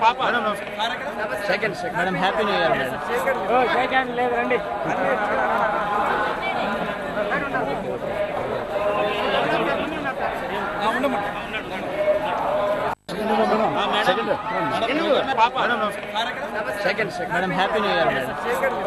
Second second madam happy new year madam second second second madam happy new year madam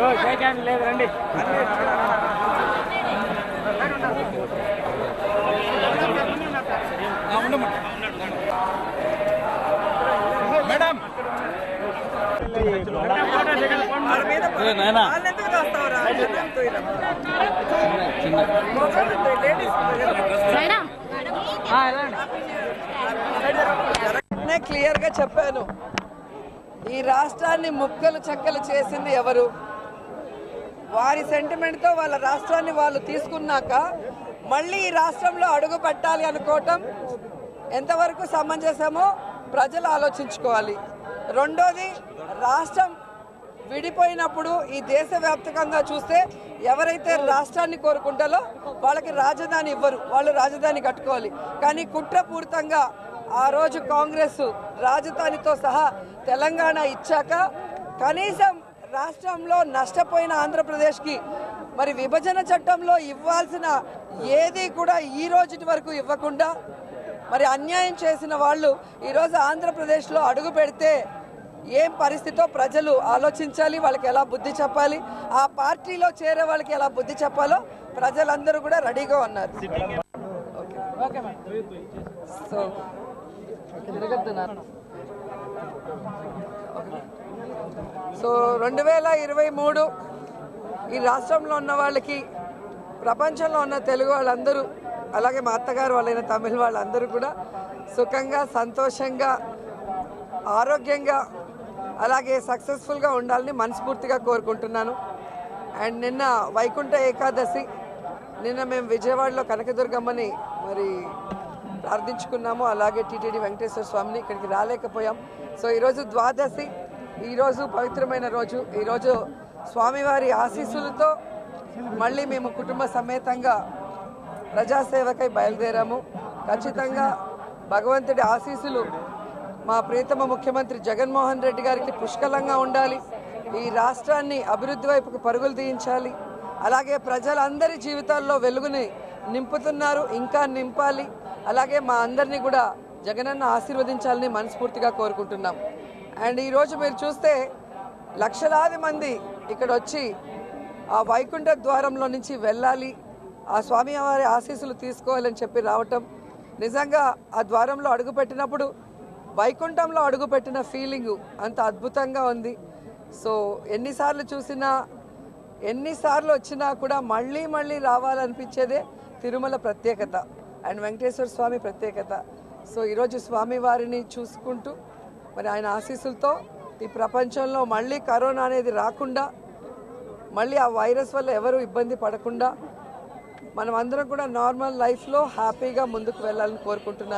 ఏ నాయనా నేను clear గా చెప్పాను ఈ రాష్ట్రాన్ని ముక్కలు చెక్కలు చేసింది ఎవరు వారి సెంటిమెంట్ తో వాళ్ళ రాష్ట్రాన్ని వాళ్ళు తీసుకున్నాక మళ్ళీ ఈ రాష్ట్రంలో అడుగు పెట్టాలి అనుకోవటం ఎంతవరకు సమంజసమో ప్రజలు ఆలోచించుకోవాలి రెండోది రాష్ట్రం విడిపోయినప్పుడు ఈ దేశవ్యాప్తకంగా చూస్తే ఎవరైతే రాష్ట్రాన్ని కోరుకుంటారో వాళ్ళకి రాజధాని ఇవ్వరు వాళ్ళు రాజధాని కట్టుకోవాలి కానీ కుట్రపూరితంగా ఆ రోజు కాంగ్రెస్ రాజధానితో సహా తెలంగాణ ఇచ్చాక కనీసం రాష్ట్రంలో నష్టపోయిన ఆంధ్రప్రదేశ్కి మరి విభజన చట్టంలో ఇవ్వాల్సిన ఏది కూడా ఈ రోజుటి వరకు ఇవ్వకుండా మరి అన్యాయం చేసిన వాళ్ళు ఈరోజు ఆంధ్రప్రదేశ్లో అడుగు పెడితే ఏం పరిస్థితో ప్రజలు ఆలోచించాలి వాళ్ళకి ఎలా బుద్ధి చెప్పాలి ఆ పార్టీలో చేరే వాళ్ళకి ఎలా బుద్ధి చెప్పాలో ప్రజలందరూ కూడా రెడీగా ఉన్నారు సో తిరగద్దు నాన్న. సో రెండు వేల ఇరవై మూడు ఈ రాష్ట్రంలో ఉన్న వాళ్ళకి ప్రపంచంలో ఉన్న తెలుగు వాళ్ళందరూ అలాగే మా అత్తగారు వాళ్ళైన తమిళ వాళ్ళందరూ కూడా సుఖంగా సంతోషంగా ఆరోగ్యంగా అలాగే సక్సెస్ఫుల్గా ఉండాలని మనస్ఫూర్తిగా కోరుకుంటున్నాను అండ్ నిన్న వైకుంఠ ఏకాదశి నిన్న మేము విజయవాడలో కనకదుర్గమ్మని మరి ప్రార్థించుకున్నాము అలాగే టీటీడీ వెంకటేశ్వర స్వామిని ఇక్కడికి రాలేకపోయాం సో ఈరోజు ద్వాదశి ఈరోజు పవిత్రమైన రోజు ఈరోజు స్వామివారి ఆశీస్సులతో మళ్ళీ మేము కుటుంబ సమేతంగా ప్రజాసేవకై బయలుదేరాము ఖచ్చితంగా భగవంతుడి ఆశీస్సులు మా ప్రియతమ ముఖ్యమంత్రి జగన్మోహన్ రెడ్డి గారికి పుష్కలంగా ఉండాలి ఈ రాష్ట్రాన్ని అభివృద్ధి వైపుకు పరుగులు తీయించాలి అలాగే ప్రజలందరి జీవితాల్లో వెలుగుని నింపుతున్నారు ఇంకా నింపాలి అలాగే మా అందరినీ కూడా జగనన్న ఆశీర్వదించాలని మనస్ఫూర్తిగా కోరుకుంటున్నాం అండ్ ఈరోజు మీరు చూస్తే లక్షలాది మంది ఇక్కడ వచ్చి ఆ వైకుంఠ ద్వారంలో నుంచి వెళ్ళాలి ఆ స్వామివారి ఆశీస్సులు తీసుకోవాలని చెప్పి రావటం నిజంగా ఆ ద్వారంలో అడుగుపెట్టినప్పుడు వైకుంఠంలో అడుగుపెట్టిన ఫీలింగు అంత అద్భుతంగా ఉంది సో ఎన్నిసార్లు చూసినా ఎన్నిసార్లు వచ్చినా కూడా మళ్ళీ మళ్ళీ రావాలనిపించేదే తిరుమల ప్రత్యేకత అండ్ వెంకటేశ్వర స్వామి ప్రత్యేకత సో ఈరోజు స్వామి వారిని చూసుకుంటూ మరి ఆయన ఆశీస్సులతో ఈ ప్రపంచంలో మళ్ళీ కరోనా అనేది రాకుండా మళ్ళీ ఆ వైరస్ వల్ల ఎవరు ఇబ్బంది పడకుండా మనం అందరం కూడా నార్మల్ లైఫ్లో హ్యాపీగా ముందుకు వెళ్ళాలని కోరుకుంటున్నాను